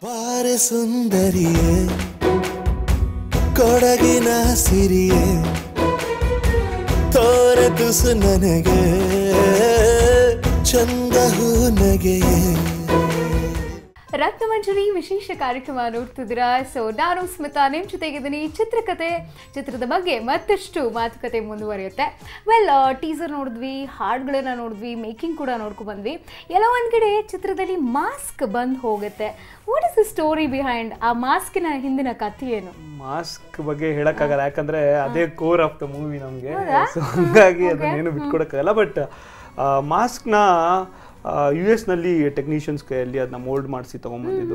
ಬಾರೆ ಸುಂದರಿಯೇ ಕೊಡಗಿನ ಸಿರಿಯೇ ತೋರೆ ತುಸು ನನಗೆ ಚಂದ ಹೂ ನಗೆಯೇ ರತ್ನಮಂಜರಿ ವಿಶೇಷ ಕಾರ್ಯಕ್ರಮ ನೋಡ್ತಿದ್ದೀರಾ ಸೊ ನಾನು ಸ್ಮಿತಾ ನಿಮ್ಮ ಜೊತೆಗಿದ್ದೀನಿ ಚಿತ್ರಕಥೆ ಚಿತ್ರದ ಬಗ್ಗೆ ಮತ್ತಷ್ಟು ಮಾತುಕತೆ ಮುಂದುವರಿಯುತ್ತೆ ವೆಲ್ ಟೀಸರ್ ನೋಡಿದ್ವಿ ಹಾಡುಗಳನ್ನ ನೋಡಿದ್ವಿ ಮೇಕಿಂಗ್ ಕೂಡ ನೋಡ್ಕೊ ಬಂದ್ವಿ ಎಲ್ಲ ಒಂದು ಕಡೆ ಚಿತ್ರದಲ್ಲಿ ಮಾಸ್ಕ್ ಬಂದ್ ಹೋಗುತ್ತೆ what is the story behind ಆ ಮಾಸ್ಕಿನ ಹಿಂದಿನ ಕಥೆ ಏನು ಮಾಸ್ಕ್ ಬಗ್ಗೆ ಹೇಳಕ್ಕಾಗಲ್ಲ ಯಾಕಂದ್ರೆ ಅದೇ ಕೋರ್ ಆಫ್ ದ ಮೂವಿ ನಮಗೆ ಹೌದಾ? ಸೊ ಹಂಗಾಗಿ ಅದನ್ನೇನು ಬಿಟ್ಕೊಡಕ್ಕಾಗಲ್ಲ ಬಟ್ ಮಾಸ್ಕ್ನ ಯು ಎಸ್ ನಲ್ಲಿ ಟೆಕ್ನಿಷಿಯನ್ಸ್ ಕೈಯಲ್ಲಿ ಅದನ್ನ ಮೋಲ್ಡ್ ಮಾಡಿಸಿ ತಗೊಂಡ್ಬಂದಿದ್ದು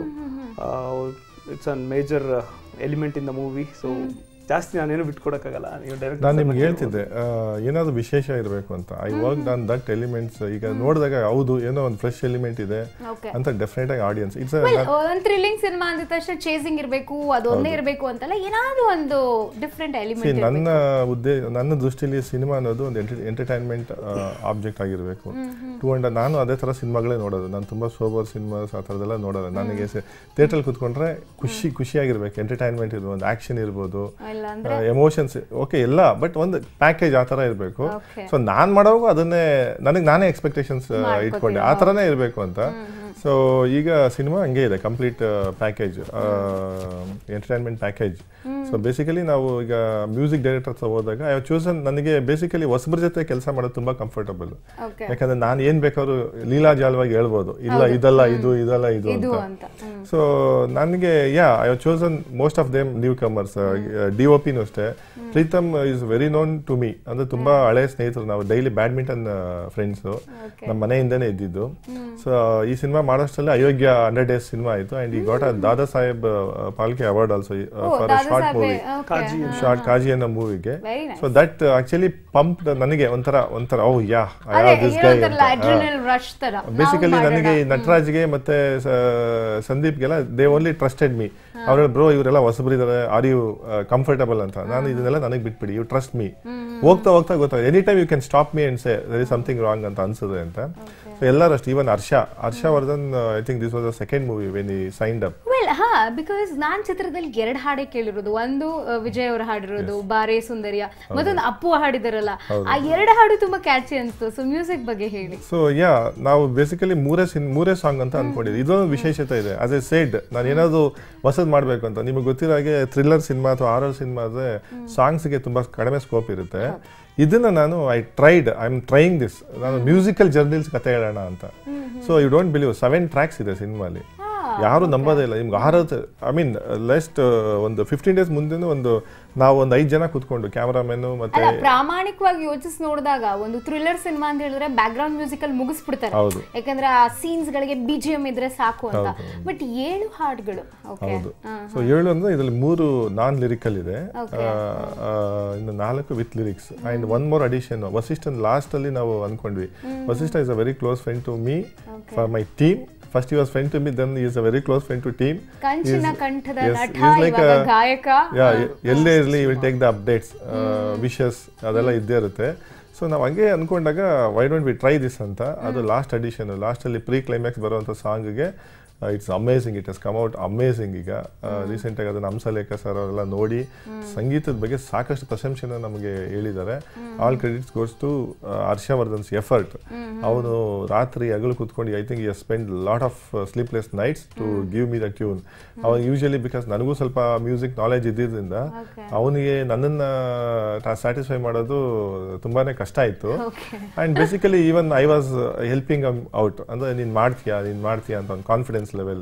it's an major element in the movie so ಜಾಸ್ತಿ ನಾನೇನು ಬಿಟ್ಕೊಡಕ್ಕಾಗಲ್ಲ ನೀವು ಡೈರೆಕ್ಟ್ ನಾನು ನಿಮ್ಗೆ ಹೇಳ್ತಿದ್ದೆ ಆ, ಏನಾದ್ರು ವಿಶೇಷ ಇರಬೇಕು ಅಂತ I work on that elements ಈಗ ನೋಡಿದಾಗ ಹೌದು ಏನೋ ಒಂದು ಫ್ರೆಶ್ ಎಲಿಮೆಂಟ್ ಇದೆ ಓಕೆ ಅಂತ ಡೆಫಿನೆಟ್ ಆಗಿ ಆಡಿಯನ್ಸ್ ಇಟ್ಸ್ ವೆಲ್ ಒಂದು ಥ್ರಿಲ್ಲಿಂಗ್ ಸಿನಿಮಾ ಅಂದ ತಕ್ಷಣ ಚೇಸಿಂಗ್ ಇರಬೇಕು ಅದೊಂದೇ ಇರಬೇಕು ಅಂತಲ್ಲ ಏನಾದ್ರೂ ಒಂದು ಡಿಫ್ರೆಂಟ್ ಎಲಿಮೆಂಟ್ ನನ್ನ ಉದ್ದೇಶ ನನ್ನ ದೃಷ್ಟಿಲಿ ಸಿನಿಮಾ ಅನ್ನೋದು ಒಂದು ಎಂಟರ್ಟೈನ್ಮೆಂಟ್ ಆಬ್ಜೆಕ್ಟ್ ಆಗಿರಬೇಕು ಟೂ ಅಂಡ್ ನಾನು ಅದೇ ಥರ ಸಿನಿಮಾಗಳೇ ನೋಡೋದು ನಾನು ತುಂಬ ಸೋಬರ್ ಸಿನಿಮಾಸ್ ಆ ಥರದ್ದೆಲ್ಲ ನೋಡೋದು ನನಗೆ ಥಿಯೇಟ್ರಲ್ಲಿ ಕುತ್ಕೊಂಡ್ರೆ ಖುಷಿ ಖುಷಿಯಾಗಿರ್ಬೇಕು ಎಂಟರ್ಟೈನ್ಮೆಂಟ್ ಇರ್ಬೋದು ಒಂದು ಆ್ಯಕ್ಷನ್ ಇರ್ಬೋದು ಇಲ್ಲ ಅಂದ್ರೆ ಎಮೋಷನ್ಸ್ ಓಕೆ ಎಲ್ಲ ಬಟ್ ಒಂದು ಪ್ಯಾಕೇಜ್ ಆ ಥರ ಇರಬೇಕು Okay. ಸೊ ನಾನು ಮಾಡೋವಾಗ ಅದನ್ನೇ ನನಗೆ ನಾನೇ ಎಕ್ಸ್ಪೆಕ್ಟೇಷನ್ಸ್ ಇಟ್ಕೊಂಡೆ ಆ ಥರನೇ ಇರಬೇಕು ಅಂತ ಸೊ ಈಗ ಸಿನಿಮಾ ಹಂಗೆ ಇದೆ complete package entertainment package so basically ನಾವು ಈಗ ಮ್ಯೂಸಿಕ್ ಡೈರೆಕ್ಟರ್ ಹತ್ರ ಹೋದಾಗ ಐ ಚೂಸನ್ ನನಗೆ ಬೇಸಿಕಲಿ ಹೊಸಬ್ರ ಜೊತೆ ಕೆಲಸ ಮಾಡೋದು ತುಂಬ ಕಂಫರ್ಟಬಲ್ ಓಕೆ ಯಾಕಂದ್ರೆ ನಾನು ಏನ್ ಬೇಕಾದ್ರೂ ಲೀಲಾಜಾಲವಾಗಿ ಹೇಳ್ಬೋದು ಇಲ್ಲ ಇದಲ್ಲ ಇದು ಇದಲ್ಲ ಇದು ಇದು ಅಂತ ಅಂತ ಹ್ಮ್. ಸೊ ನನಗೆ yeah I chosen most of them newcomers D O ಪಿನೂ ಅಷ್ಟೇ Pritam is very known to me ಅಂದ್ರೆ ತುಂಬಾ ಹಳೆ ಸ್ನೇಹಿತರು ನಾವು ಡೈಲಿ ಬ್ಯಾಡ್ಮಿಂಟನ್ ಫ್ರೆಂಡ್ಸು Okay. ನಮ್ಮ ಮನೆಯಿಂದನೇ ಇದ್ದಿದ್ದು ಸೊ ಈ ಸಿನಿಮಾ ಮಾಡೋಷ್ಟರಲ್ಲಿ ಅಯೋಗ್ಯ ಹಂಡ್ರೆಡ್ ಡೇಸ್ ಸಿನಿಮಾ ಆಯಿತು and he got Dadasaheb Phalke award also oh, for Dada short Saheb, movie okay. Kaji short Kaji ಅನ್ನೋ ಮೂವಿಗೆ Very nice. So that actually pump ನನಗೆ ಒಂಥರ ಒಂಥರ ಓ ಯಾ ಐ ಅದೇ ಹ್ಯಾವ್ ದಿಸ್ ಏನೋ ಗೈ ಒಂಥರ adrenaline rush ತರ ನಾವು ಬೇಸಿಕಲಿ ಮಾಡೋಣ. ನನಗೆ ಈ ನಟರಾಜ್ಗೆ ಮತ್ತೆ ಸ- ಸಂದೀಪ್ಗೆಲ್ಲ ದೇ ಓನ್ಲಿ ಟ್ರಸ್ಟೆಡ್ ಮಿ ಅವ್ರ ಬ್ರೋ ಇವರೆಲ್ಲ ಹೊಸಬರಿದ್ದಾರೆ ಆರ್ ಯು ಕಂಫರ್ಟಬಲ್ ಅಂತ ನಾನು ಇದನ್ನೆಲ್ಲ ನನಗೆ ಬಿಟ್ಬಿಡಿ ಯು ಟ್ರಸ್ಟ್ ಮೀ ಹೋಗ್ತಾ ಹೋಗ್ತಾ ಗೊತ್ತಾಗ any time you can stop me and say there is something wrong ಅಂತ ಅನ್ಸುತ್ತೆ ಅಂತ ಸೊ ಎಲ್ಲರೂ ಅಷ್ಟು even Harsha Harshavardhan I think this was a second movie when he signed up well ಹಾ ಬಿಕಾಸ್ ನಾನ್ ಚಿತ್ರದಲ್ಲಿ ಎರಡು ಹಾಡೇ ಕೇಳಿರೋದು ಒಂದು ಆ, ವಿಜಯ್ ಅವರು ಹಾಡಿರೋದು ಬಾರೆ ಸುಂದರಿಯ ಮತ್ತೊಂದು ಅಪ್ಪು ಹಾಡಿದಾರಲ್ಲ ಆ ಎರಡು ಹಾಡು ತುಂಬಾ ಕ್ಯಾಚಿ ಅನ್ಸ್ತು ಸೊ ಮ್ಯೂಸಿಕ್ ಬಗ್ಗೆ ಹೇಳಿ ಸೊ ಯಾ ನಾವು ಬೇಸಿಕಲಿ ಮೂರೇ ಸಿನ್ ಮೂರೇ ಸಾಂಗ್ ಅಂತ ಅನ್ಕೊಂಡಿದ್ವಿ ಇದೊಂದು ವಿಶೇಷತೆ ಇದೆ ಆಸ್ ಎ ಸೈಡ್ ನಾನು ಏನಾದ್ರು ಹೊಸದ್ ಮಾಡ್ಬೇಕು ಅಂತ ನಿಮಗೆ ಗೊತ್ತಿರೋ ಹಾಗೆ ಥ್ರಿಲ್ಲರ್ ಸಿನಿಮಾ ಅಥವಾ ಆರರ್ ಸಿನಿಮಾ ಆದ್ರೆ ಸಾಂಗ್ಸ್ಗೆ ತುಂಬಾ ಕಡಿಮೆ ಸ್ಕೋಪ್ ಇರುತ್ತೆ ಇದನ್ನ ನಾನು I tried I am trying this ನಾನು ಮ್ಯೂಸಿಕಲ್ ಜರ್ನಲ್ಸ್ ಕತೆ ಹೇಳೋಣ ಅಂತ so you don't believe seven tracks ಇದೆ ಸಿನಿಮಾಲಿ ಯಾರು ನಂಬೋದೇ ಇಲ್ಲ ನಿಮ್ಗೆ ಆರತ್ತು ಐ ಮೀನ್ ಲೆಸ್ಟ್ ಒಂದು ಫಿಫ್ಟೀನ್ ಡೇಸ್ ಮುಂದೆನೂ ಒಂದು ನಾವು ಒಂದು ಐದು ಜನ ಕೂತ್ಕೊಂಡು ಕ್ಯಾಮ್ರಾಮನ್ನು ಮತ್ತೆ ಅಲ್ಲ ಪ್ರಾಮಾಣಿಕವಾಗಿ ಯೋಚಿಸಿ ನೋಡಿದಾಗ ಒಂದು ಥ್ರಿಲ್ಲರ್ ಸಿನಿಮಾ ಅಂತ ಹೇಳಿದ್ರೆ ಬ್ಯಾಕ್ ಗ್ರೌಂಡ್ ಮ್ಯೂಸಿಕ್ ಅಲ್ಲಿ ಮುಗಿಸ್ಬಿಡ್ತಾರೆ ಹೌದು. ಯಾಕಂದ್ರೆ ಆ ಸೀನ್ಸ್ ಗಳಿಗೆ ಬಿಜಿಎಂ ಇದ್ರೆ ಸಾಕು ಅಂತ ಬಟ್ ಏಳು ಹಾಡುಗಳು ಓಕೆ ಹೌದು ಸೊ ಏಳು ಅಂದ್ರೆ ಇದರಲ್ಲಿ ಮೂರು ನಾನ್ ಲಿರಿಕಲ್ ಇದೆ ಆ, ಆ, ಇನ್ನು ನಾಲ್ಕು with lyrics and one more addition ವಸಿಷ್ಠನ್ ಲಾಸ್ಟ್ ಅಲ್ಲಿ ನಾವು ಅನ್ಕೊಂಡ್ವಿ Vasishta is a very close friend to me for my team first he was friend to me then is a very close friend to team ಕಂಚಿನ ಕಂಠದ ನಟ ಇವಾಗ ಗಾಯಕ yeah ಎಲ್ಲೇ ಇರಲಿ will take the updates wishes ಅದೆಲ್ಲ ಇದ್ದೇ ಇರುತ್ತೆ ಸೊ ನಾವು ಹಂಗೆ ಅನ್ಕೊಂಡಾಗ why don't we try this ಅಂತ ಅದು ಲಾಸ್ಟ್ ಅಡಿಷನ್ ಲಾಸ್ಟಲ್ಲಿ ಪ್ರೀ ಕ್ಲೈಮ್ಯಾಕ್ಸ್ ಬರುವಂಥ ಸಾಂಗ್ಗೆ it's amazing it has come out amazing ಈಗ ರೀಸೆಂಟಾಗಿ ಅದನ್ನು ಹಂಸಲೇಖ ಸರ್ ಅವರೆಲ್ಲ ನೋಡಿ ಸಂಗೀತದ ಬಗ್ಗೆ ಸಾಕಷ್ಟು ಪ್ರಶಂಸೆನ ನಮಗೆ ಹೇಳಿದ್ದಾರೆ all credits goes to Harshavardhan's effort ಅವನು ರಾತ್ರಿ ಹಗಲು ಕುತ್ಕೊಂಡು I think you spend lot of sleepless nights to give me the tune ಅವನು ಯೂಶಲಿ ಬಿಕಾಸ್ ನನಗೂ ಸ್ವಲ್ಪ ಮ್ಯೂಸಿಕ್ ನಾಲೆಜ್ ಇದ್ದಿದ್ದರಿಂದ ಅವನಿಗೆ ನನ್ನನ್ನ ಸ್ಯಾಟಿಸ್ಫೈ ಮಾಡೋದು ತುಂಬಾನೇ ಕಷ್ಟ ಆಯ್ತು and basically even I was helping out ಅಂದ್ರೆ ನೀನ್ ಮಾಡ್ತೀಯಾ ನೀನ್ ಮಾಡ್ತೀಯಾ ಅಂತ ಒಂದು ಕಾನ್ಫಿಡೆನ್ಸ್ ಲೆವೆಲ್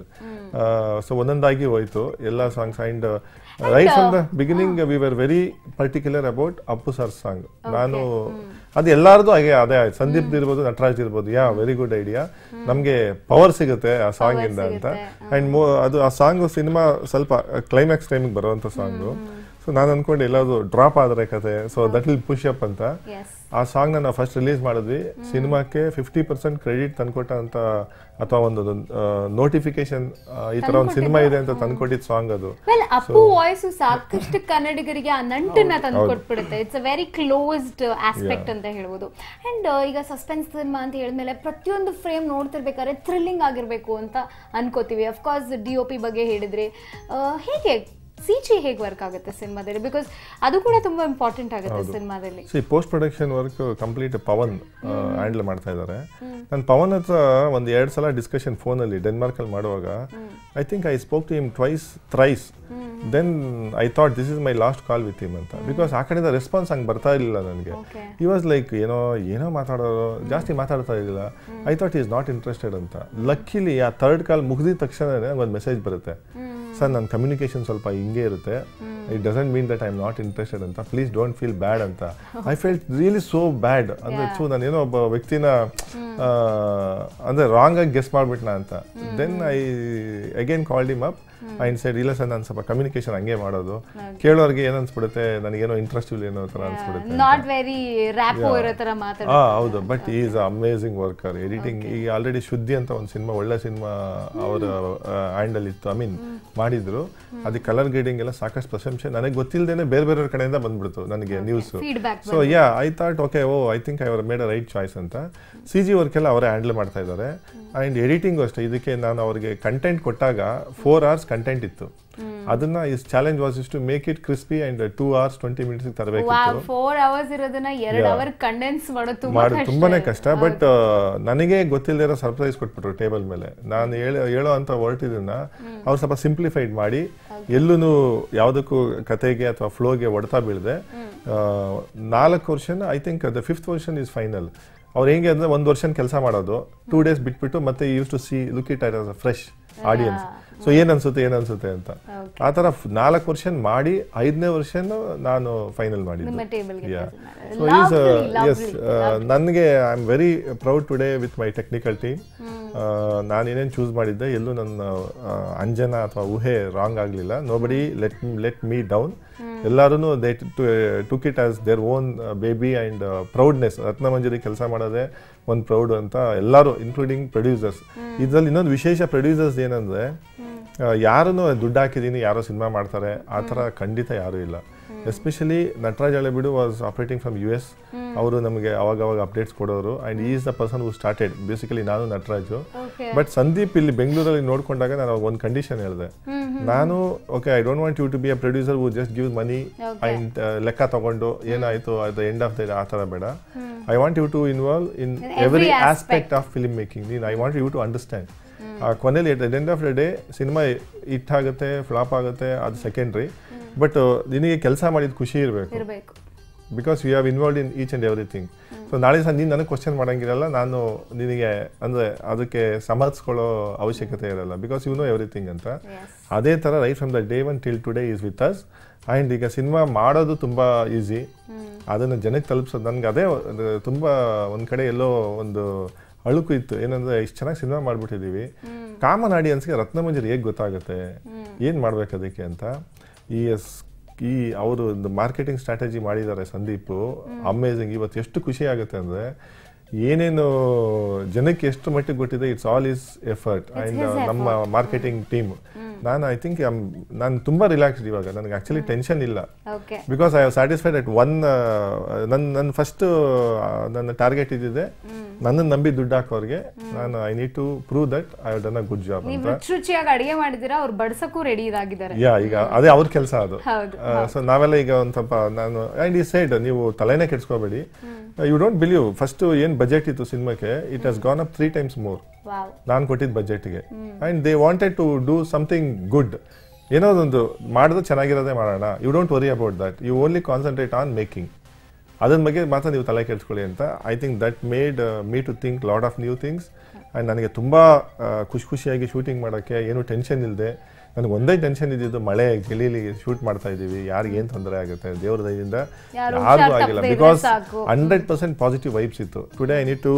ಸೊ ಒಂದೊಂದಾಗಿ ಹೋಯ್ತು ಎಲ್ಲ songs and right from the beginning we were very particular about Appu sir song ನಾನು ಅದು ಎಲ್ಲಾರ್ದು ಹಾಗೆ ಅದೇ ಆಯ್ತು ಸಂದೀಪ್ ಇರ್ಬೋದು ನಟರಾಜ್ ಇರ್ಬೋದು ಯಾ ವೆರಿ ಗುಡ್ ಐಡಿಯಾ ನಮ್ಗೆ ಪವರ್ ಸಿಗುತ್ತೆ ಆ ಸಾಂಗ್ ಇಂದ ಅಂತ ಅಂಡ್ ಅದು ಆ ಸಾಂಗ್ ಸಿನಿಮಾ ಸ್ವಲ್ಪ ಕ್ಲೈಮ್ಯಾಕ್ಸ್ ಟೈಮಿಗೆ ಬರುವಂತ ಸಾಂಗು ಸೊ ನಾನು ಅನ್ಕೊಂಡು ಎಲ್ಲಾದ್ರು ಡ್ರಾಪ್ ಆದ್ರೆ ಕತೆ so that will push up ಅಂತ ಎಸ್ ಆ ಸಾಂಗ್ ನಾವು ಫಸ್ಟ್ ರಿಲೀಸ್ ಮಾಡಿದ್ವಿ ಸಿನಿಮಾಕ್ಕೆ ಫಿಫ್ಟಿ ಪರ್ಸೆಂಟ್ ಕ್ರೆಡಿಟ್ ತಂದ್ಕೊಟ್ಟ ಅಂತ ಅಥವಾ ಒಂದು ನೋಟಿಫಿಕೇಶನ್ ಈ ತರ ಒಂದು ಸಿನಿಮಾ ಇದೆ ಅಂತ ತಂದ್ಕೊಟ್ಟಿದ್ ಸಾಂಗ್ ಅದು ವೆಲ್ ಅಪ್ಪು ವಾಯ್ಸ್ ಸಾಕಷ್ಟು ಕನ್ನಡಿಗರಿಗೆ ಆ ನಂಟನ್ನ ತಂದು ಕೊಟ್ಬಿಡುತ್ತೆ it's a very closed aspect ಅಂತ ಹೇಳ್ಬೋದು ಅಂಡ್ ಈಗ ಸಸ್ಪೆನ್ಸ್ ಸಿನಿಮಾ ಅಂತ ಹೇಳಿದ್ಮೇಲೆ ಪ್ರತಿಯೊಂದು ಫ್ರೇಮ್ ನೋಡ್ತಿರ್ಬೇಕಾದ್ರೆ ಥ್ರಿಲ್ಲಿಂಗ್ ಆಗಿರ್ಬೇಕು ಅಂತ ಅನ್ಕೋತೀವಿ ಅಫ್ಕೋರ್ಸ್ ಡಿ ಒ ಪಿ ಬಗ್ಗೆ ಹೇಳಿದ್ರಿ ಆ, ಹೇಗೆ ಸಿ ಜಿ ಹೇಗೆ ವರ್ಕ್ ಆಗುತ್ತೆ ಸಿನಿಮಾದಲ್ಲಿ ಬಿಕಾಸ್ ಅದು ಕೂಡ ತುಂಬಾ ಇಂಪಾರ್ಟೆಂಟ್ ಆಗುತ್ತೆ ಸಿನಿಮಾದಲ್ಲಿ ಸೊ ಈ post production work complete Pavan handle ಮಾಡ್ತಾ ಇದ್ದಾರೆ ನಾನು ಪವನ್ ಹತ್ರ ಒಂದು ಎರಡು ಸಲ ಡಿಸ್ಕಷನ್ ಫೋನಲ್ಲಿ ಡೆನ್ಮಾರ್ಕಲ್ಲಿ ಮಾಡುವಾಗ I think I spoke to him twice thrice then I thought this is my last call with him ಅಂತ ಬಿಕಾಸ್ ಆ ಕಡೆಯಿಂದ ರೆಸ್ಪಾನ್ಸ್ ಹಂಗೆ ಬರ್ತಾ ಇರಲಿಲ್ಲ ನನಗೆ Okay. ಈ ವಾಸ್ ಲೈಕ್ ಏನೋ ಏನೋ ಮಾತಾಡೋರು ಜಾಸ್ತಿ ಮಾತಾಡ್ತಾ ಇರಲಿಲ್ಲ I thought is not interested ಅಂತ ಲಕ್ಕಿಲಿ ಆ ಥರ್ಡ್ ಕಾಲ್ ಮುಗಿದಿದ ತಕ್ಷಣನೇ ಒಂದು ಮೆಸೇಜ್ ಬರುತ್ತೆ ಸರ್ ನನ್ನ ಕಮ್ಯುನಿಕೇಶನ್ ಸ್ವಲ್ಪ ಹಿಂಗೆ ಇರುತ್ತೆ it doesn't mean that I am not interested ಅಂತ ಪ್ಲೀಸ್ ಡೋಂಟ್ ಫೀಲ್ ಬ್ಯಾಡ್ ಅಂತ I felt really so bad ಅಂದ್ರೆ ಚೂ ನಾನೇನೋ ಒಬ್ಬ ವ್ಯಕ್ತಿನ ಆ, ಅಂದ್ರೆ ರಾಂಗ್ ಆಗಿ ಗೆಸ್ ಮಾಡ್ಬಿಟ್ನಾ ಅಂತ then I again called him up inside ಇಲ್ಲ ಸರ್ ನಾನು ಸ್ವಲ್ಪ ಕಮ್ಯುನಿಕೇಶನ್ ಹಂಗೆ ಮಾಡೋದು ಕೇಳೋರ್ಗೆ ಏನು ಅನ್ಸ್ಬಿಡುತ್ತೆ ನನಗೇನೋ ಇಂಟ್ರೆಸ್ಟ್ ಇಲ್ಲ ಏನೋ ಥರ ಅನ್ಸ್ಬಿಡುತ್ತೆ ಅಂತ. ನಾಟ್ ವೆರಿ ರ್ಯಾಪೋ ಇರೋ ತರ ಮಾತಾಡ ಹಾ ಹೌದು but is amazing worker editing ಈಗ ಆಲ್ರೆಡಿ ಶುದ್ಧಿ ಅಂತ ಒಂದು ಸಿನಿಮಾ ಒಳ್ಳೆ ಸಿನಿಮಾ ಅವರ ಹ್ಯಾಂಡಲ್ ಇತ್ತು ಐ ಮೀನ್ ಮಾಡಿದ್ರು ಅದಕ್ಕೆ ಕಲರ್ ಗ್ರೇಡಿಂಗ್ ಎಲ್ಲ ಸಾಕಷ್ಟು ಪ್ರಶಂಸೆ ನನಗೆ ಗೊತ್ತಿಲ್ಲದೇನೆ ಬೇರೆ ಬೇರೆ ಕಡೆಯಿಂದ ಬಂದ್ಬಿಡ್ತು ನನಗೆ news Feedback so yeah I thought okay oh I think I our made a right choice ಅಂತ ಸಿ ಜಿ ವರ್ಕ್ ಎಲ್ಲ ಅವರೇ ಹ್ಯಾಂಡಲ್ ಮಾಡ್ತಾ ಇದ್ದಾರೆ ಆ್ಯಂಡ್ ಎಡಿಟಿಂಗ್ ಅಷ್ಟೇ ಇದಕ್ಕೆ ನಾನು ಅವರಿಗೆ ಕಂಟೆಂಟ್ ಕೊಟ್ಟಾಗ ಫೋರ್ ಅವರ್ಸ್ ಕಂಟೆಂಟ್ ಇತ್ತು ಅದನ್ನ is challenge was is to make it crispy and two hours twenty minutes ತರಬೇಕಿತ್ತು ಫೋರ್ ಅವರ್ಸ್ ಇರೋದನ್ನ ಎರಡು ಅವರ್ ಕಂಡೆನ್ಸ್ ಮಾಡೋದು ತುಂಬಾ ಮಾಡೋದು ಕಷ್ಟ ತುಂಬಾನೇ ಇದೆ. ಕಷ್ಟ ಬಟ್ ನನಗೆ ಗೊತ್ತಿಲ್ಲದೆ ಇರೋ ಸರ್ಪ್ರೈಸ್ ಕೊಟ್ಬಿಟ್ರು ಟೇಬಲ್ ಮೇಲೆ ನಾನು ಹೇಳೋ ಹೇಳೋ ಅಂತ ಹೊರಟಿದ್ದನ್ನ ಅವ್ರು ಸ್ವಲ್ಪ ಸಿಂಪ್ಲಿಫೈಡ್ ಮಾಡಿ ಎಲ್ಲೂ ಯಾವುದಕ್ಕೂ ಕತೆಗೆ ಅಥವಾ ಫ್ಲೋಗೆ ಹೊಡ್ತಾ ಬೀಳದೆ ನಾಲ್ಕು version I think the fifth version is final ಅವ್ರು ಹೆಂಗೆ ಅಂದ್ರೆ ಒಂದು ವರ್ಷನ್ ಕೆಲಸ ಮಾಡೋದು ಟೂ ಡೇಸ್ ಬಿಟ್ಬಿಟ್ಟು ಮತ್ತೆ use to see look it as a fresh audience so ಏನ್ ಅನ್ಸುತ್ತೆ ಏನ್ ಅನ್ಸುತ್ತೆ ಅಂತ ಆ ತರ ನಾಲ್ಕು ವರ್ಷನ್ ಮಾಡಿ ಐದನೇ ವರ್ಷನ್ ನಾನು ಫೈನಲ್ ಮಾಡಿದ್ದು ನಿಮ್ಮ table ಗೆ Yeah. present So ಮಾಡಿದ್ದು. he's, uh, Lovely, yes, lovely, uh, ನನಗೆ I am very proud today with my technical team ನಾನು ಏನೇನು ಚೂಸ್ ಮಾಡಿದ್ದೆ ಎಲ್ಲೂ ನನ್ನ ಆ, ಅಂಜನ ಅಥವಾ ಊಹೆ ರಾಂಗ್ ಆಗಲಿಲ್ಲ nobody let let me down ಎಲ್ಲರೂ they took it as their own baby and proudness Ratnamanjari ಕೆಲಸ ಮಾಡೋದೇ ಒಂದು ಪ್ರೌಡ್ ಅಂತ ಎಲ್ಲರೂ ಇನ್ಕ್ಲೂಡಿಂಗ್ ಪ್ರೊಡ್ಯೂಸರ್ಸ್ ಇದರಲ್ಲಿ ಇನ್ನೊಂದು ವಿಶೇಷ ಪ್ರೊಡ್ಯೂಸರ್ಸ್ ಏನಂದ್ರೆ ಯಾರೂ ದುಡ್ಡು ಹಾಕಿದ್ದೀನಿ ಯಾರೋ ಸಿನಿಮಾ ಮಾಡ್ತಾರೆ ಆ ಥರ ಖಂಡಿತ ಯಾರೂ ಇಲ್ಲ especially Nataraj Halebidu was operating from U S ಅವರು ನಮಗೆ ಅವಾಗ ಅವಾಗ ಅಪ್ಡೇಟ್ಸ್ ಕೊಡೋರು and is the person who started basically ನಾನು ನಟರಾಜು Okay. ಬಟ್ ಸಂದೀಪ್ ಇಲ್ಲಿ ಬೆಂಗಳೂರಲ್ಲಿ ನೋಡ್ಕೊಂಡಾಗ ನಾನು ಅವಾಗ ಒಂದು ಕಂಡೀಷನ್ ಹೇಳಿದೆ ನಾನು okay I don't want you to be a producer who just give money Okay. And ಲೆಕ್ಕ ತಗೊಂಡು ಏನಾಯ್ತು at the end of the ಆ ಥರ ಬೇಡ I want you to involve in In every every aspect. Aspect of film making ನೀನು I want you to understand ಆ ಕೊನೆಯಲ್ಲಿ at end of the day cinema hit ಆಗುತ್ತೆ flop ಆಗುತ್ತೆ ಅದು secondary but ನಿನಗೆ ಕೆಲಸ ಮಾಡಿದ ಖುಷಿ ಇರಬೇಕು ಇರ್ಬೇಕು because you have involved in each and everything so ನಾಳೆ ಸಹ ನೀನು ನನಗೆ ಕ್ವಶನ್ ಮಾಡೋಂಗಿರಲ್ಲ ನಾನು ನಿನಗೆ ಅಂದರೆ ಅದಕ್ಕೆ ಸಮರ್ಥಿಸ್ಕೊಳ್ಳೋ ಅವಶ್ಯಕತೆ ಇರಲ್ಲ ಬಿಕಾಸ್ ಯು ನೋ ಎವ್ರಿಥಿಂಗ್ ಅಂತ Yes. ಅದೇ ಥರ right from the day one till today is with us and ಈಗ ಸಿನಿಮಾ ಮಾಡೋದು ತುಂಬ ಈಸಿ ಅದನ್ನು ಜನಕ್ಕೆ ತಲುಪಿಸೋದು ನನಗೆ ಅದೇ ಒಂದು ತುಂಬ ಒಂದು ಕಡೆ ಎಲ್ಲೋ ಒಂದು ಅಳುಕು ಇತ್ತು ಏನಂದ್ರೆ ಇಷ್ಟು ಚೆನ್ನಾಗಿ ಸಿನಿಮಾ ಮಾಡ್ಬಿಟ್ಟಿದ್ದೀವಿ ಕಾಮನ್ ಆಡಿಯನ್ಸ್ಗೆ ರತ್ನಮಂಜರಿ ಹೇಗೆ ಗೊತ್ತಾಗುತ್ತೆ ಏನು ಮಾಡ್ಬೇಕು ಅದಕ್ಕೆ ಅಂತ ಈ ಎಸ್ ಈ ಅವರು ಒಂದು ಮಾರ್ಕೆಟಿಂಗ್ ಸ್ಟ್ರಾಟಜಿ ಮಾಡಿದ್ದಾರೆ ಸಂದೀಪ್ ಅಮೇಝಿಂಗ್ ಇವತ್ತು ಎಷ್ಟು ಖುಷಿ ಆಗುತ್ತೆ ಅಂದ್ರೆ ಏನೇನು ಜನಕ್ಕೆ ಎಷ್ಟು ಮಟ್ಟಿಗೆ ಗೊತ್ತಿದೆ it's all is effort and his ನಮ್ಮ ಮಾರ್ಕೆಟಿಂಗ್ ಟೀಮ್ ನಾನು ಐ ಥಿಂಕ್ ನಾನು ತುಂಬಾ ರಿಲ್ಯಾಕ್ಸ್ಡ್ ಇವಾಗ ನನಗೆ ಆಕ್ಚುಲಿ ಟೆನ್ಷನ್ ಇಲ್ಲ okay because I have satisfied at one ನನ್ನ ನನ್ನ ಫಸ್ಟ್ ನನ್ನ ಟಾರ್ಗೆಟ್ ಇದ್ದಿದೆ ನನ್ನನ್ನು ನಂಬಿ ದುಡ್ಡು ಹಾಕೋರಿಗೆ ನಾನು I need to prove that I have done a good job ನೀವು ಅಂತ ರುಚಿ ರುಚಿಯಾಗಿ ಅಡಿಗೆ ಮಾಡಿದಿರಾ ಅವ್ರು ಬಡ್ಸಕ್ಕೂ ರೆಡಿ ಇದಾಗಿದ್ದಾರೆ ಯಾ ಈಗ ಅದೇ ಅವ್ರ ಕೆಲಸ ಅದು ಹೌದು, ಸೊ ನಾವೆಲ್ಲ ಈಗ ಒಂದು ಸ್ವಲ್ಪ ನಾನು ಅಂಡ್ ಈ ಸೈಡ್ ನೀವು ತಲೆನೇ ಕೆಡ್ಸ್ಕೋಬೇಡಿ ಯು ಡೋಂಟ್ ಬಿಲೀವ್ ಫಸ್ಟ್ ಏನ್ ಬಜೆಟ್ ಇತ್ತು ಸಿನಿಮಾಕ್ಕೆ it has gone up three times more wow ನಾನು ಕೊಟ್ಟಿದ್ದ ಬಜೆಟ್ಗೆ and they wanted to do something good ಏನೋ ಒಂದು ಮಾಡಿದ್ರೆ ಚೆನ್ನಾಗಿರೋದೇ ಮಾಡೋಣ you don't worry about that you only concentrate on making ಅದನ್ನ ಬಗ್ಗೆ ಮಾತ್ರ ನೀವು ತಲೆ ಕೆಡ್ಸ್ಕೊಳ್ಳಿ ಅಂತ I think that made me to think lot of new things and ನನಗೆ ತುಂಬ ಖುಷಿ ಖುಷಿಯಾಗಿ ಶೂಟಿಂಗ್ ಮಾಡೋಕ್ಕೆ ಏನು ಟೆನ್ಷನ್ ಇಲ್ಲದೆ ನನಗೆ ಒಂದೇ ಟೆನ್ಷನ್ ಇದ್ದಿದ್ದು ಮಳೆ ಗಿಲೀಲಿ ಶೂಟ್ ಮಾಡ್ತಾ ಇದ್ದೀವಿ ಯಾರಿಗೆ ಏನು ತೊಂದರೆ ಆಗುತ್ತೆ ದೇವ್ರ ದಯದಿಂದ ಯಾರು ಯಾರಿಗೂ ಹುಷಾರ್ ಆಗಿಲ್ಲ ತಪ್ಪದೇ ಇದ್ರೆ ಬಿಕಾಸ್ ಸಾಕು. ಹಂಡ್ರೆಡ್ ಪರ್ಸೆಂಟ್ ಪಾಸಿಟಿವ್ ವೈಬ್ಸ್ ಇತ್ತು today I need to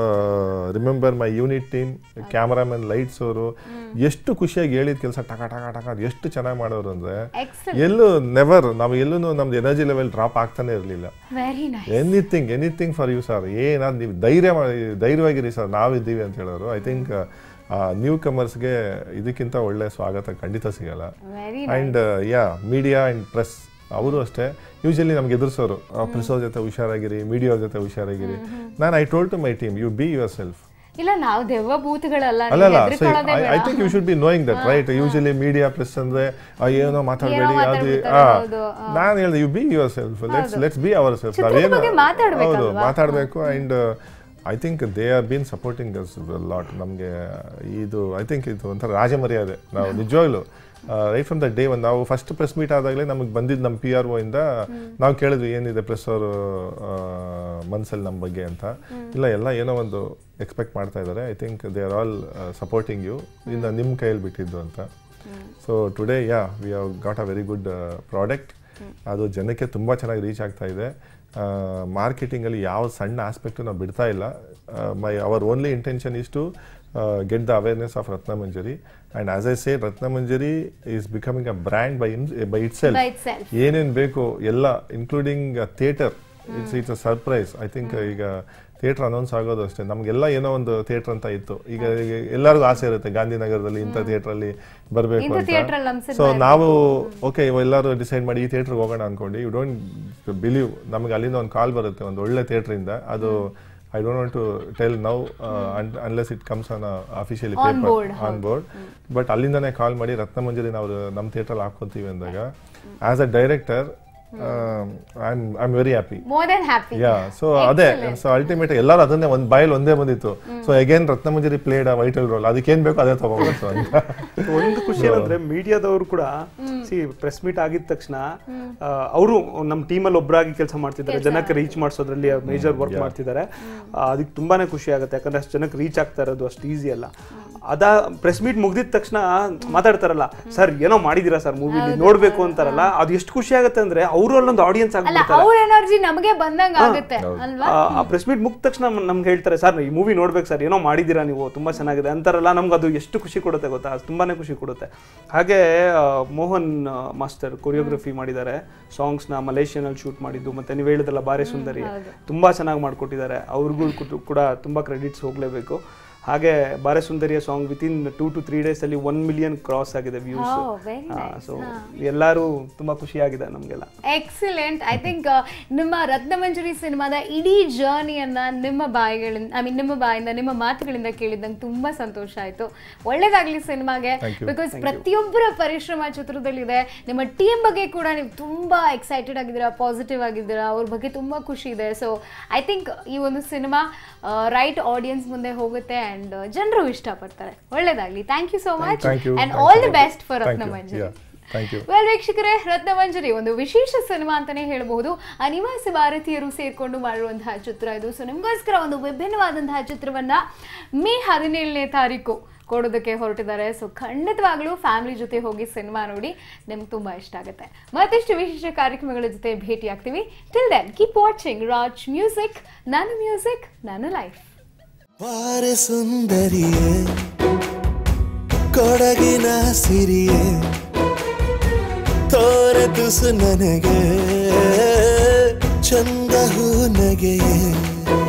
remember my unit team cameraman lights ಅವರು ಎಷ್ಟು ಖುಷಿಯಾಗಿ ಹೇಳಿದ ಕೆಲಸ ಟಕ ಟಕ ಟಕ ಅದು ಎಷ್ಟು ಚೆನ್ನಾಗಿ ಮಾಡೋರು ಅಂದರೆ ಎಕ್ಸಲೆಂಟ್ ಎಲ್ಲೂ ನೆವರ್ ನಾವು ಎಲ್ಲೂ ನಮ್ದು ಎನರ್ಜಿ ಲೆವೆಲ್ ಡ್ರಾಪ್ ಆಗ್ತಾನೆ ಇರಲಿಲ್ಲ very nice anything anything for you sir ಏನಾದ್ರು ನೀವು ಧೈರ್ಯ ಮಾಡಿ ಧೈರ್ಯವಾಗಿರಿ ಸರ್ ನಾವಿದ್ದೀವಿ ಅಂತ ಹೇಳೋರು ಐ ಥಿಂಕ್ ನ್ಯೂ ಕಮರ್ಸ್ಗೆ ಇದಕ್ಕಿಂತ ಒಳ್ಳೆ ಸ್ವಾಗತ ಖಂಡಿತ ಸಿಗಲ್ಲ very and yeah media and press ಅವರು ಅಷ್ಟೇ ಯೂಶಲಿ ನಮ್ಗೆ ಎದುರಿಸೋರು ಪ್ರೆಸ್ ಅವ್ರ ಜೊತೆ ಹುಷಾರಾಗಿರಿ ಮೀಡಿಯಾ ಅವ್ರ ಜೊತೆ ಹುಷಾರಾಗಿರಿ ನಾನು I told to my team you be yourself ಇಲ್ಲ ನಾವು ದೆವ್ವ ಭೂತಗಳಲ್ಲ ಅಲ್ಲ ನೀವು ಅಲ್ಲ ಹೆದ್ರಿಕೊಳ್ಳೋದೇ ಐ ಬೇಡ. Think you should be knowing that right usually media press ಅಂದ್ರೆ ಆ, ಏನೋ ಮಾತಾಡಬೇಡಿ ಅದು ಮಾತಾಡ್ಬಿಡ್ತಾರೆ, ಆ ಹೌದು, ಆ. ನಾನು ಹೇಳಿದೆ you be yourself let's let's be ourself ಚಿತ್ರದ ನಾವೇನು ಬಗ್ಗೆ ಮಾತಾಡ್ಬೇಕಲ್ವಾ? ಹೌದು ಮಾತಾಡಬೇಕು and I think they are been supporting us lot ನಮಗೆ ಇದು ಐ ಥಿಂಕ್ ಇದು ಒಂಥರ ರಾಜಮರ್ಯಾದೆ ನಾವು ನಿಜವಾಗ್ಲು ರೈಟ್ ಫ್ರಮ್ ದ ಡೇ ಒಂದು ನಾವು ಫಸ್ಟ್ ಪ್ರೆಸ್ ಮೀಟ್ ಆದಾಗಲೇ ನಮಗೆ ಬಂದಿದ್ದು ನಮ್ಮ ಪಿ ಆರ್ ಒ ಇಂದ ನಾವು ಕೇಳಿದ್ವಿ ಏನಿದೆ ಪ್ರೆಸ್ ಅವರು ಮನಸ್ಸಲ್ಲಿ ನಮ್ಮ ಬಗ್ಗೆ ಅಂತ ಇಲ್ಲ ಎಲ್ಲ ಏನೋ ಒಂದು ಎಕ್ಸ್ಪೆಕ್ಟ್ ಮಾಡ್ತಾ ಇದ್ದಾರೆ I think they are all supporting you ಇಂದ ನಿಮ್ಮ ಕೈಯಲ್ಲಿ ಬಿಟ್ಟಿದ್ದು ಅಂತ so today yeah we have got a very good product ಅದು ಜನಕ್ಕೆ ತುಂಬ ಚೆನ್ನಾಗಿ ರೀಚ್ ಆಗ್ತಾ ಇದೆ ಮಾರ್ಕೆಟಿಂಗಲ್ಲಿ ಯಾವ ಸಣ್ಣ ಆಸ್ಪೆಕ್ಟು ನಾವು ಬಿಡ್ತಾ ಇಲ್ಲ my our only intention is to get the awareness of Ratnamanjari and as I say Ratnamanjari is becoming a brand by in by it By self itself. ಏನೇನು ಬೇಕು ಎಲ್ಲ including theatre it's it's a surprise I think ಈಗ theatre announce ಆಗೋದು ಅಷ್ಟೇ ನಮಗೆಲ್ಲ ಏನೋ ಒಂದು theatre ಅಂತ ಇತ್ತು ಈಗ ಈಗ ಎಲ್ಲರಿಗೂ ಆಸೆ ಇರುತ್ತೆ ಗಾಂಧಿನಗರದಲ್ಲಿ ಇಂಥ ಥಿಯೇಟ್ರಲ್ಲಿ ಬರಬೇಕು ಇಂಥ theatre ಅಲ್ಲಿ ನಮ್ಮ ಅಂತ cinema ಸೊ ನಾವು ಓಕೆ ಎಲ್ಲರೂ ಡಿಸೈಡ್ ಮಾಡಿ ಈ ಥಿಯೇಟ್ರಿಗೆ ಹೋಗೋಣ ಅನ್ಕೊಂಡು ಯು ಡೋಂಟ್ ಬಿಲೀವ್ ನಮಗೆ ಅಲ್ಲಿಂದ ಒಂದು ಕಾಲ್ ಬರುತ್ತೆ ಒಂದು ಒಳ್ಳೆ ಥಿಯೇಟ್ರಿಂದ ಅದು I don't want to tell now unless it comes on officially On paper board, on board but ಅಲ್ಲಿಂದನೇ ಕಾಲ್ ಮಾಡಿ ರತ್ನಮಂಜರಿ ನಾವು ನಮ್ಮ ಥಿಯೇಟ್ರಲ್ಲಿ ಹಾಕ್ಕೊಂತೀವಿ ಅಂದಾಗ as a director I am very happy more than happy yeah so ಅದೇ ಸೊ ಅಲ್ಟಿಮೇಟ್ ಎಲ್ಲರೂ ಅದನ್ನೇ ಒಂದು ಬಾಯಲ್ಲಿ ಒಂದೇ ಬಂದಿತ್ತು so again Ratnamanjari played a vital role ಅದಕ್ಕೆ ಏನ್ ಬೇಕು ಅದೇ ತಗೊಂಡ್ಬರ್ತು ಅಂತ ಒಂದು ಖುಷಿ ಏನಂದ್ರೆ ಮೀಡಿಯಾದವರು ಕೂಡ ಸಿ ಪ್ರೆಸ್ ಮೀಟ್ ಆಗಿದ ತಕ್ಷಣ ಅವರು ನಮ್ಮ ಟೀಮಲ್ಲಿ ಒಬ್ಬರಾಗಿ ಕೆಲಸ ಮಾಡ್ತಿದ್ದಾರೆ ಜನಕ್ಕೆ ರೀಚ್ ಮಾಡಿಸೋದ್ರಲ್ಲಿ ಮೇಜರ್ ವರ್ಕ್ ಮಾಡ್ತಿದ್ದಾರೆ ಆ, ಅದಕ್ಕೆ ತುಂಬಾನೇ ಖುಷಿ ಆಗುತ್ತೆ ಯಾಕಂದ್ರೆ ಅಷ್ಟು ಜನಕ್ಕೆ ರೀಚ್ ಆಗ್ತಾ ಇರೋದು ಅಷ್ಟು ಈಸಿ ಅಲ್ಲ ಅದ ಪ್ರೆಸ್ ಮೀಟ್ ಮುಗ್ದಿದ ತಕ್ಷಣ ಮಾತಾಡ್ತಾರಲ್ಲ ಸರ್ ಏನೋ ಮಾಡಿದೀರಾ ಸರ್ ಮೂವಿಲಿ ನೋಡ್ಬೇಕು ಅಂತಾರಲ್ಲ ಅದು ಎಷ್ಟು ಖುಷಿ ಆಗುತ್ತೆ ಅಂದ್ರೆ ಅವರು ಅಲ್ಲೊಂದು ಆಡಿಯನ್ಸ್ ಅಲ್ಲ ಆಗ್ಬಿಡ್ತಾರೆ ಅವ್ರ ಎನರ್ಜಿ ನಮಗೆ ಬಂದಂಗ ಆಗುತ್ತೆ ಅಲ್ವಾ ಆ- ಆ ಪ್ರೆಸ್ ಮೀಟ್ ಮುಗಿದ ತಕ್ಷಣ ನಮ್- ನಮ್ಗೆ ಹೇಳ್ತಾರೆ ಸರ್ ಈ ಮೂವಿ ನೋಡ್ಬೇಕು ಸರ್ ಏನೋ ಮಾಡಿದ್ದೀರಾ ನೀವು ತುಂಬಾ ಚೆನ್ನಾಗಿದೆ ಅಂತಾರಲ್ಲ ನಮ್ಗೆ ಅದು ಎಷ್ಟು ಖುಷಿ ಕೊಡುತ್ತೆ ಗೊತ್ತಾ ಅದು ತುಂಬಾನೇ ಖುಷಿ ಕೊಡುತ್ತೆ ಹಾಗೆ ಆ, ಮೋಹನ್ ಮಾಸ್ಟರ್ ಕೊರಿಯೋಗ್ರಫಿ ಮಾಡಿದ್ದಾರೆ ಸಾಂಗ್ಸ್ನ ಮಲೇಷಿಯನಲ್ಲಿ ಶೂಟ್ ಮಾಡಿದ್ದು ಮತ್ತೆ ನೀವು ಹೇಳಿದಲ್ಲ ಬಾರೆ ಸುಂದರಿ ತುಂಬಾ ಚೆನ್ನಾಗಿ ಮಾಡ್ಕೊಟ್ಟಿದ್ದಾರೆ ಅವ್ರಿಗೂ ಕೂಡ- ಕೂಡ ತುಂಬಾ ಕ್ರೆಡಿಟ್ಸ್ ಹೋಗ್ಲೇಬೇಕು ಹಾಗೆ ಬಾರೆ ಸುಂದರಿಯ song within two to three days ಅಲ್ಲಿ ಒನ್ ಮಿಲಿಯನ್ ಕ್ರಾಸ್ ಆಗಿದೆ views Oh, very nice. So ಎಲ್ಲರೂ ತುಂಬಾ ಖುಷಿಯಾಗಿದೆ ನಮಗೆಲ್ಲ ಎಕ್ಸಲೆಂಟ್ ಐ ಥಿಂಕ್ ನಿಮ್ಮ ರತ್ನಮಂಜರಿ ಸಿನಿಮಾದ ಇಡೀ ಜರ್ನಿಯನ್ನ ನಿಮ್ಮ ಬಾಯಿಗಳಿಂದ ಐ ಮೀನ್ ನಿಮ್ಮ ಬಾಯಿಂದ ನಿಮ್ಮ ಮಾತುಗಳಿಂದ ಕೇಳಿದಂಗೆ ತುಂಬಾ ಸಂತೋಷ ಆಯ್ತು ಒಳ್ಳೇದಾಗ್ಲಿ ಸಿನಿಮಾಗೆ Thank you. ಬಿಕಾಸ್ ಪ್ರತಿಯೊಬ್ಬರ ಪರಿಶ್ರಮ ಚಿತ್ರದಲ್ಲಿದೆ ನಿಮ್ಮ ಟೀಮ್ ಬಗ್ಗೆ ಕೂಡ ನೀವು ತುಂಬಾ ಎಕ್ಸೈಟೆಡ್ ಆಗಿದ್ದೀರಾ ಪಾಸಿಟಿವ್ ಆಗಿದ್ದೀರಾ ಅವ್ರ ಬಗ್ಗೆ ತುಂಬಾ ಖುಷಿ ಇದೆ ಸೊ ಐ ಥಿಂಕ್ ಈ ಒಂದು ಸಿನಿಮಾ ರೈಟ್ ಆಡಿಯನ್ಸ್ ಮುಂದೆ ಹೋಗುತ್ತೆ ಅಂಡ್ ಜನರು ಇಷ್ಟಪಡ್ತಾರೆ ಒಳ್ಳೇದಾಗ್ಲಿ thank you so much Thank you. And Thank all you. The best for Thank you. Ratnamanjari Yeah. Thank you. Well ವೀಕ್ಷಕರೇ ರತ್ನಮಂಜರಿ ಒಂದು ವಿಶೇಷ ಸಿನಿಮಾ ಅಂತಾನೆ ಹೇಳಬಹುದು ಅನಿವಾಸಿ ಭಾರತೀಯರು ಸೇರ್ಕೊಂಡು ಮಾಡಿರುವಂತಹ ಚಿತ್ರ ಇದು ಸೊ ನಿಮಗೋಸ್ಕರ ಒಂದು ವಿಭಿನ್ನವಾದಂತಹ ಚಿತ್ರವನ್ನ ಮೇ ಹದಿನೇಳನೇ ತಾರೀಕು ಕೊಡೋದಕ್ಕೆ ಹೊರಟಿದ್ದಾರೆ ಸೊ ಖಂಡಿತವಾಗ್ಲೂ ಫ್ಯಾಮಿಲಿ ಜೊತೆ ಹೋಗಿ ಸಿನಿಮಾ ನೋಡಿ ನಿಮ್ಗೆ ತುಂಬಾ ಇಷ್ಟ ಆಗುತ್ತೆ ಮತ್ತಿಷ್ಟು ವಿಶೇಷ ಕಾರ್ಯಕ್ರಮಗಳ ಜೊತೆ ಭೇಟಿ ಆಗ್ತೀವಿ till then keep watching Raj music ನಾನು ಮ್ಯೂಸಿಕ್ ನಾನು ಲೈಫ್ ಬಾರೆ ಸುಂದರಿಯೇ ಕೊಡಗಿನ ಸಿರಿಯೇ ತೋರೆ ತುಸು ನನಗೆ ಚಂದ ಹೂ ನಗೆಯೇ